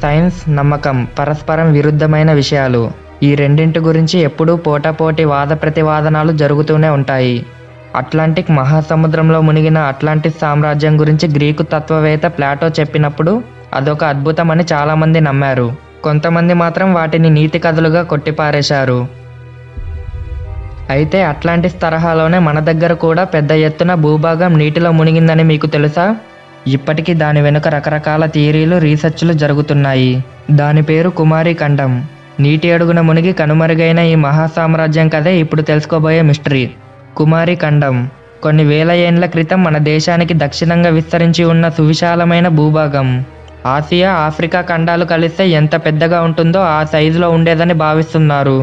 science నమ్మకం పరస్పరం విరుద్ధమైన విషయాలు ఈ రెండింటి గురించి ఎప్పుడూ పోటాపోటీ వాద ప్రతివాదనాలు జరుగుతూనే ఉంటాయి అట్లాంటిక్ మహాసముద్రంలో మునిగిన అట్లాంటిస్ సామ్రాజ్యం గురించి గ్రీకు తత్వవేత్త ప్లాటో చెప్పినప్పుడు అదొక అద్భుతమని చాలామంది నమ్మారు కొంతమంది మాత్రం వాటిని నీతి కథలుగా కొట్టిపారేశారు అయితే అట్లాంటిస్ తరహాలోనే మన దగ్గర కూడా పెద్ద ఎత్తున భూభాగం నీటిలో మునిగిందని మీకు తెలుసా ఇప్పటికీ దాని వెనుక రకరకాల థియరీలు రీసెర్చ్లు జరుగుతున్నాయి దాని పేరు కుమారి ఖండం నీటి అడుగున మునిగి కనుమరుగైన ఈ మహాసామ్రాజ్యం కథే ఇప్పుడు తెలుసుకోబోయే మిస్టరీ కుమారి ఖండం కొన్ని వేల ఏండ్ల క్రితం మన దేశానికి దక్షిణంగా విస్తరించి ఉన్న సువిశాలమైన భూభాగం ఆసియా ఆఫ్రికా ఖండాలు కలిస్తే ఎంత పెద్దగా ఉంటుందో ఆ సైజులో ఉండేదని భావిస్తున్నారు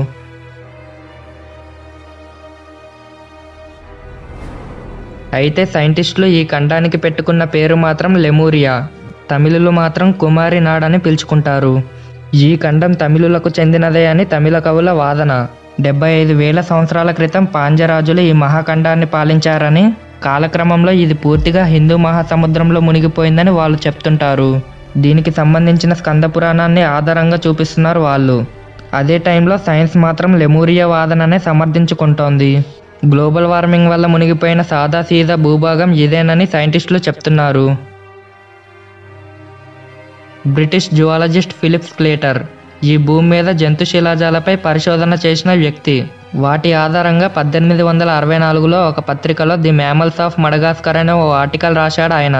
అయితే సైంటిస్టులు ఈ ఖండానికి పెట్టుకున్న పేరు మాత్రం లెమూరియా తమిళులు మాత్రం కుమారి నాడని పిలుచుకుంటారు ఈ ఖండం తమిళులకు చెందినదే అని తమిళ కవుల వాదన డెబ్బై ఐదు వేల సంవత్సరాల క్రితం పాండ్యరాజులు ఈ మహాఖండాన్ని పాలించారని కాలక్రమంలో ఇది పూర్తిగా హిందూ మహాసముద్రంలో మునిగిపోయిందని వాళ్ళు చెప్తుంటారు దీనికి సంబంధించిన స్కంద పురాణాన్ని ఆధారంగా చూపిస్తున్నారు వాళ్ళు అదే టైంలో సైన్స్ మాత్రం లెమూరియా వాదననే సమర్థించుకుంటోంది గ్లోబల్ వార్మింగ్ వల్ల మునిగిపోయిన సాదా సీదా భూభాగం ఇదేనని సైంటిస్టులు చెప్తున్నారు బ్రిటిష్ జువాలజిస్ట్ ఫిలిప్ స్క్లేటర్ ఈ భూమి మీద జంతు శిలాజాలపై పరిశోధన చేసిన వ్యక్తి వాటి ఆధారంగా పద్దెనిమిది వందల అరవై నాలుగులో ఒక పత్రికలో ది మ్యామల్స్ ఆఫ్ మడగాస్కర్ అనే ఓ ఆర్టికల్ రాశాడు ఆయన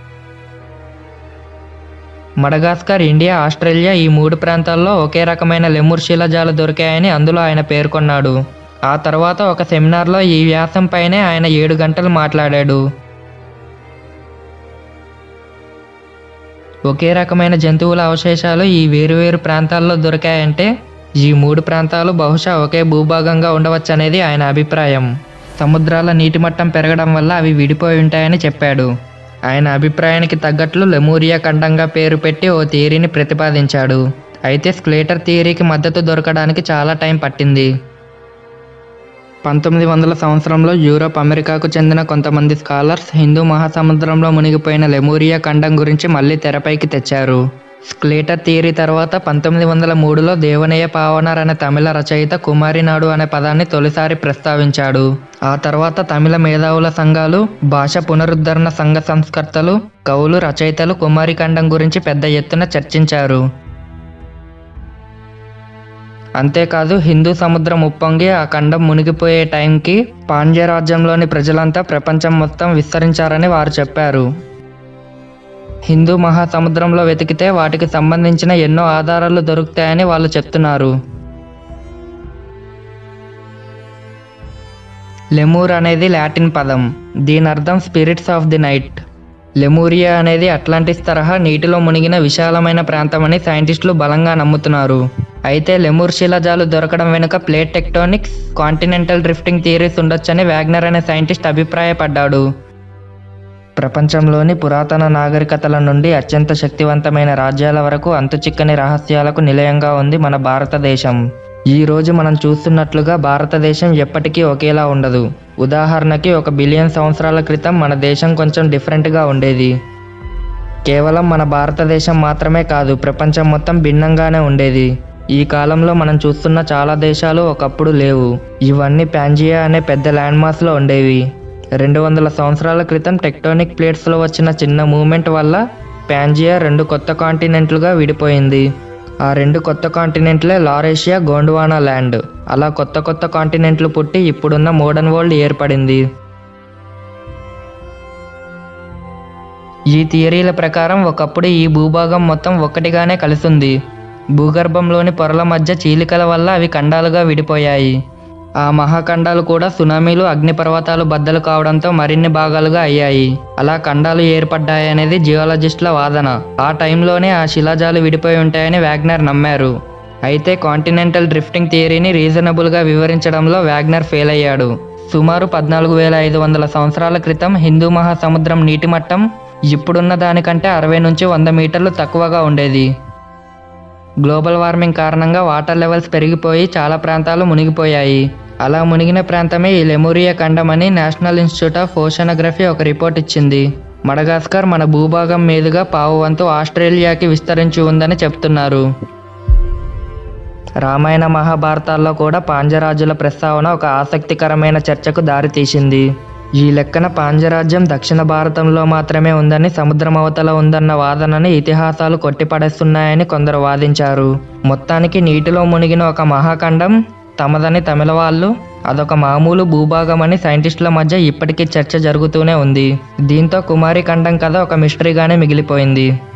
మడగాస్కర్ ఇండియా ఆస్ట్రేలియా ఈ మూడు ప్రాంతాల్లో ఒకే రకమైన లెముర్ శిలాజాలు దొరికాయని అందులో ఆయన పేర్కొన్నాడు ఆ తర్వాత ఒక సెమినార్లో ఈ వ్యాసం పైనే ఆయన ఏడు గంటలు మాట్లాడాడు ఒకే రకమైన జంతువుల అవశేషాలు ఈ వేరువేరు ప్రాంతాల్లో దొరికాయంటే ఈ మూడు ప్రాంతాలు బహుశా ఒకే భూభాగంగా ఉండవచ్చనేది ఆయన అభిప్రాయం సముద్రాల నీటి మట్టం పెరగడం వల్ల అవి విడిపోయి ఉంటాయని చెప్పాడు ఆయన అభిప్రాయానికి తగ్గట్లు లెమూరియా ఖండంగా పేరు పెట్టి ఓ థియరీని ప్రతిపాదించాడు అయితే స్క్లేటర్ థియరీకి మద్దతు దొరకడానికి చాలా టైం పట్టింది పంతొమ్మిది వందల సంవత్సరంలో యూరోప్ అమెరికాకు చెందిన కొంతమంది స్కాలర్స్ హిందూ మహాసముద్రంలో మునిగిపోయిన లెమూరియా ఖండం గురించి మళ్ళీ తెరపైకి తెచ్చారు స్క్లేటర్ థియరీ తర్వాత పంతొమ్మిది వందల మూడులో దేవనయ్య పావనర్ అనే తమిళ రచయిత కుమారినాడు అనే పదాన్ని తొలిసారి ప్రస్తావించాడు ఆ తర్వాత తమిళ మేధావుల సంఘాలు భాష పునరుద్ధరణ సంఘ సంస్కర్తలు కవులు రచయితలు కుమారి ఖండం గురించి పెద్ద ఎత్తున చర్చించారు అంతేకాదు హిందూ సముద్రం ఉప్పొంగి ఆ ఖండం మునిగిపోయే టైంకి పాండ్య రాజ్యంలోని ప్రజలంతా ప్రపంచం మొత్తం విస్తరించారని వారు చెప్పారు హిందూ మహాసముద్రంలో వెతికితే వాటికి సంబంధించిన ఎన్నో ఆధారాలు దొరుకుతాయని వాళ్ళు చెప్తున్నారు లెమూర్ అనేది లాటిన్ పదం దీని అర్థం spirits of the night Lemuria అనేది అట్లాంటిస్ తరహా నీటిలో మునిగిన విశాలమైన ప్రాంతమని సైంటిస్టులు బలంగా నమ్ముతున్నారు అయితే లెమూర్ శిలాజాలు దొరకడం వెనుక plate tectonics continental drifting theories ఉండొచ్చని వ్యాగ్నర్ అనే సైంటిస్ట్ అభిప్రాయపడ్డాడు ప్రపంచంలోని పురాతన నాగరికతల నుండి అత్యంత శక్తివంతమైన రాజ్యాల వరకు అంతుచిక్కని రహస్యాలకు నిలయంగా ఉంది మన భారతదేశం ఈ రోజు మనం చూస్తున్నట్లుగా భారతదేశం ఎప్పటికీ ఒకేలా ఉండదు ఉదాహరణకి ఒక బిలియన్ సంవత్సరాల క్రితం మన దేశం కొంచెం డిఫరెంట్గా ఉండేది కేవలం మన భారతదేశం మాత్రమే కాదు ప్రపంచం మొత్తం భిన్నంగానే ఉండేది ఈ కాలంలో మనం చూస్తున్న చాలా దేశాలు ఒకప్పుడు లేవు ఇవన్నీ ప్యాంజియా అనే పెద్ద ల్యాండ్ మాస్లో ఉండేవి రెండు వందల సంవత్సరాల క్రితం టెక్టోనిక్ ప్లేట్స్లో వచ్చిన చిన్న మూమెంట్ వల్ల ప్యాంజియా రెండు కొత్త కాంటినెంట్లుగా విడిపోయింది ఆ రెండు కొత్త కాంటినెంట్లే లారేషియా గోండ్వానా ల్యాండ్ అలా కొత్త కొత్త కాంటినెంట్లు పుట్టి ఇప్పుడున్న మోడర్న్ వరల్డ్ ఏర్పడింది ఈ థియరీల ప్రకారం ఒకప్పుడు ఈ భూభాగం మొత్తం ఒక్కటిగానే కలిసింది భూగర్భంలోని పొరల మధ్య చీలికల వల్ల అవి ఖండాలుగా విడిపోయాయి ఆ మహాఖండాలు కూడా సునామీలు అగ్నిపర్వతాలు బద్దలు కావడంతో మరిన్ని భాగాలుగా అయ్యాయి అలా ఖండాలు ఏర్పడ్డాయనేది జియాలజిస్టుల వాదన ఆ టైంలోనే ఆ శిలాజాలు విడిపోయి ఉంటాయని వ్యాగ్నర్ నమ్మారు అయితే కాంటినెంటల్ డ్రిఫ్టింగ్ థియరీని రీజనబుల్గా వివరించడంలో వ్యాగ్నర్ ఫెయిల్ అయ్యాడు సుమారు పద్నాలుగు వేల ఐదు వందల సంవత్సరాల క్రితం హిందూ మహాసముద్రం నీటి మట్టం ఇప్పుడున్న దానికంటే అరవై నుంచి వంద మీటర్లు తక్కువగా ఉండేది గ్లోబల్ వార్మింగ్ కారణంగా వాటర్ లెవెల్స్ పెరిగిపోయి చాలా ప్రాంతాలు మునిగిపోయాయి అలా మునిగిన ప్రాంతమే ఈ లెమూరియా ఖండం అని నేషనల్ ఇన్స్టిట్యూట్ ఆఫ్ ఓషనోగ్రఫీ ఒక రిపోర్ట్ ఇచ్చింది మడగాస్కర్ మన భూభాగం మీదుగా పావు వంతు ఆస్ట్రేలియాకి విస్తరించి ఉందని చెప్తున్నారు రామాయణ మహాభారతాల్లో కూడా పాండ్యరాజుల ప్రస్తావన ఒక ఆసక్తికరమైన చర్చకు దారితీసింది ఈ లెక్కన పాండ్యరాజ్యం దక్షిణ భారతంలో మాత్రమే ఉందని సముద్రం అవతల ఉందన్న వాదనని ఇతిహాసాలు కొట్టిపడేస్తున్నాయని కొందరు వాదించారు మొత్తానికి నీటిలో మునిగిన ఒక మహాఖండం తమదని తమిళ వాళ్ళు అదొక మామూలు భూభాగం అని సైంటిస్టుల మధ్య ఇప్పటికీ చర్చ జరుగుతూనే ఉంది దీంతో కుమారి ఖండం కథ ఒక మిస్టరీగానే మిగిలిపోయింది